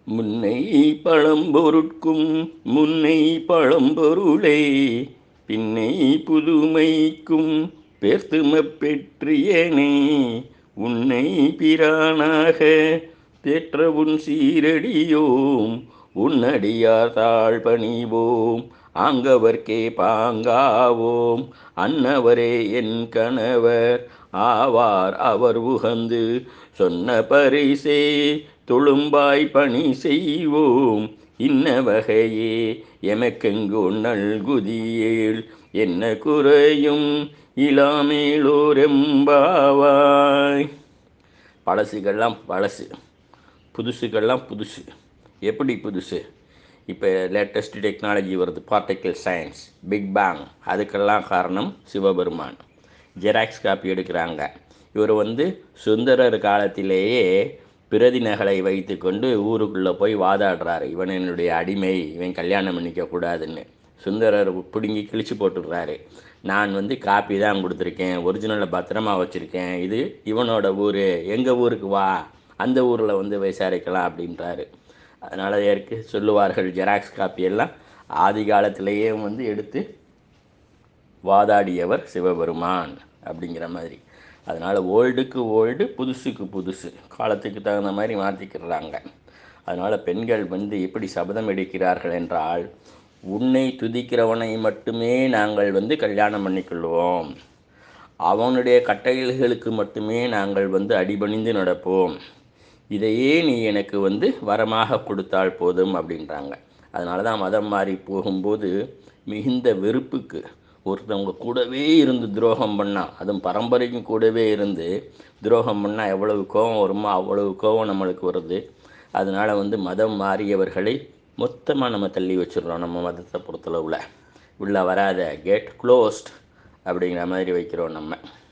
முன்னை பழம்பொருட்கும் முன்னை பழம்பொருளே பின்னை புதுமைக்கும் பேர்த்தும பெற்றியனே உன்னை பிரானாக பெற்ற உன் சீரடியோம் உன்னடியார் தாழ் பணிவோம் ஆங்கவர்க்கே பாங்காவோம் அன்னவரே என் கணவர் ஆவார் அவர் உகந்து சொன்ன பரிசே தொழும்பாய் பணி செய்வோம் இன்ன வகையே எமக்கெங்கு நல்குதியேள் என்ன குறையும் இளாமேலோரெம்பாவாய் பழசுகள்லாம் பழசு புதுசுகள்லாம் புதுசு எப்படி புதுசு இப்போ லேட்டஸ்ட் டெக்னாலஜி வருது பார்ட்டிக்கல் சயின்ஸ் பிக் பேங் அதுக்கெல்லாம் காரணம் சிவபெருமான் ஜெராக்ஸ் காப்பி எடுக்கிறாங்க இவர் வந்து சுந்தரர் காலத்திலேயே பிரதி நகலை வைத்துக்கொண்டு ஊருக்குள்ளே போய் வாதாடுறாரு இவன் என்னுடைய அடிமை இவன் கல்யாணம் பண்ணிக்க கூடாதுன்னு சுந்தரர் பிடுங்கி கிழிச்சு போட்டுடுறாரு நான் வந்து காப்பி தான் கொடுத்துருக்கேன் ஒரிஜினலை பத்திரமா வச்சுருக்கேன் இது இவனோட ஊர் எங்கள் ஊருக்கு வா அந்த ஊரில் வந்து விசாரிக்கலாம் அப்படின்றாரு அதனால் ஏற்கு சொல்லுவார்கள் ஜெராக்ஸ் காப்பி எல்லாம் ஆதி காலத்திலேயே வந்து எடுத்து வாதாடியவர் சிவபெருமான் அப்படிங்கிற மாதிரி அதனால் ஓல்டுக்கு ஓல்டு புதுசுக்கு புதுசு காலத்துக்கு தகுந்த மாதிரி மாற்றிக்கிறாங்க அதனால் பெண்கள் வந்து எப்படி சபதம் எடுக்கிறார்கள் என்றால் உன்னை துதிக்கிறவனை மட்டுமே நாங்கள் வந்து கல்யாணம் பண்ணிக்கொள்வோம் அவனுடைய கட்டளைகளுக்கு மட்டுமே நாங்கள் வந்து அடிபணிந்து நடப்போம் இதையே நீ எனக்கு வந்து வரமாக கொடுத்தால் போதும் அப்படின்றாங்க அதனால தான் மதம் மாறி போகும்போது மிகுந்த வெறுப்புக்கு ஒருத்தவங்க கூடவே இருந்து துரோகம் பண்ணால் அதுவும் பரம்பரைக்கும் கூடவே இருந்து துரோகம் பண்ணால் எவ்வளவு கோபம் வருமோ அவ்வளவு கோபம் நம்மளுக்கு வருது அதனால் வந்து மதம் மாறியவர்களை மொத்தமாக நம்ம தள்ளி வச்சிடுறோம் நம்ம மதத்தை பொறுத்தளவில் உள்ளே வராத கேட் க்ளோஸ்ட் அப்படிங்கிற மாதிரி வைக்கிறோம் நம்ம